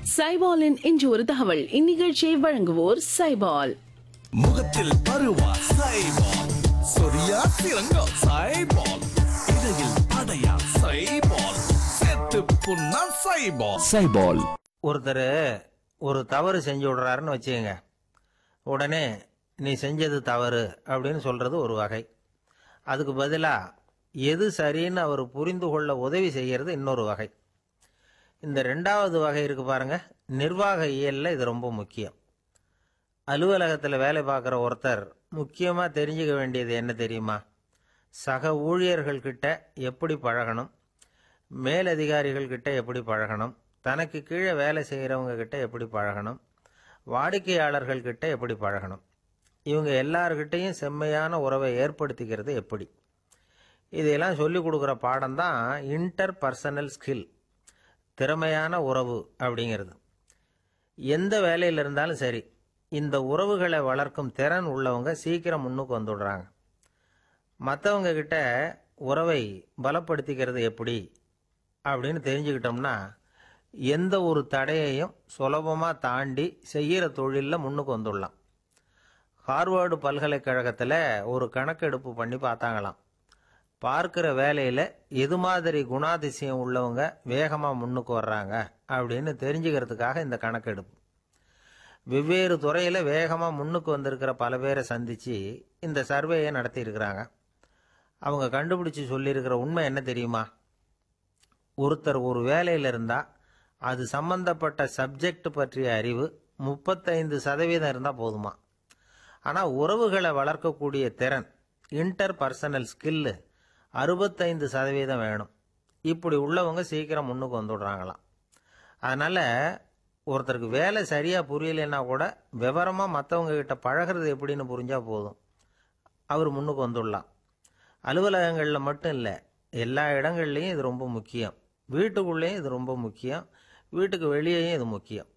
சைபாலின் இன்று ஒரு தகவல் இந்நிகழ்ச்சியை வழங்குவோர் சைபால் முகத்தில் பருவா சைபால் சொரியா சிறங்கா சைபால் இடையில் அடையா சைபால் செத்து புண்ணா சைபால் சைபால் ஒருத்தர் ஒரு தவறு செஞ்சு விடுறாருன்னு வச்சுக்கோங்க உடனே நீ செஞ்சது தவறு அப்படின்னு சொல்றது ஒரு வகை அதுக்கு பதிலாக எது சரின்னு அவர் புரிந்து கொள்ள உதவி செய்கிறது இன்னொரு வகை இந்த ரெண்டாவது வகை இருக்கு பாருங்க நிர்வாக இயல்ல இது ரொம்ப முக்கியம் அலுவலகத்தில் வேலை பார்க்குற ஒருத்தர் முக்கியமாக தெரிஞ்சுக்க வேண்டியது என்ன தெரியுமா சக ஊழியர்கள் கிட்ட எப்படி பழகணும் மேலதிகாரிகள் கிட்ட எப்படி பழகணும் தனக்கு கீழே வேலை செய்கிறவங்க கிட்ட எப்படி பழகணும் வாடிக்கையாளர்கள் கிட்ட எப்படி பழகணும் இவங்க எல்லார்கிட்டையும் செம்மையான உறவை ஏற்படுத்திக்கிறது எப்படி இதையெல்லாம் சொல்லிக் கொடுக்குற பாடம் தான் இன்டர் பர்சனல் ஸ்கில் திறமையான உறவு அப்படிங்கிறது எந்த வேலையில் இருந்தாலும் சரி இந்த உறவுகளை வளர்க்கும் திறன் உள்ளவங்க சீக்கிரம் முன்னுக்கு வந்துடுறாங்க மற்றவங்க கிட்ட உறவை பலப்படுத்திக்கிறது எப்படி அப்படின்னு தெரிஞ்சுக்கிட்டோம்னா எந்த ஒரு தடையையும் சுலபமாக தாண்டி செய்கிற தொழிலில் முன்னுக்கு வந்துடலாம் ஹார்வர்டு பல்கலைக்கழகத்தில் ஒரு கணக்கெடுப்பு பண்ணி பார்த்தாங்களாம் பார்க்குற வேலையில் எது மாதிரி குணாதிசயம் உள்ளவங்க வேகமாக முன்னுக்கு வர்றாங்க அப்படின்னு தெரிஞ்சுக்கிறதுக்காக இந்த கணக்கெடுப்பு வெவ்வேறு துறையில் வேகமாக முன்னுக்கு வந்திருக்கிற பல பேரை சந்தித்து இந்த சர்வேயை நடத்தியிருக்கிறாங்க அவங்க கண்டுபிடிச்சி சொல்லியிருக்கிற உண்மை என்ன தெரியுமா ஒருத்தர் ஒரு வேலையில் இருந்தால் அது சம்பந்தப்பட்ட சப்ஜெக்ட் பற்றிய அறிவு முப்பத்தைந்து சதவீதம் இருந்தால் போதுமா ஆனால் உறவுகளை வளர்க்கக்கூடிய திறன் இன்டர் பர்சனல் ஸ்கில்லு அறுபத்தைந்து சதவீதம் வேணும் இப்படி உள்ளவங்க சீக்கிரம் முன்னுக்கு வந்துடுறாங்களாம் அதனால் ஒருத்தருக்கு வேலை சரியாக புரியலைன்னா கூட விவரமாக மற்றவங்க கிட்ட பழகிறது எப்படின்னு புரிஞ்சால் போதும் அவர் முன்னுக்கு வந்துடலாம் அலுவலகங்களில் மட்டும் இல்லை எல்லா இடங்கள்லையும் இது ரொம்ப முக்கியம் வீட்டுக்குள்ளேயும் இது ரொம்ப முக்கியம் வீட்டுக்கு வெளியேயும் இது முக்கியம்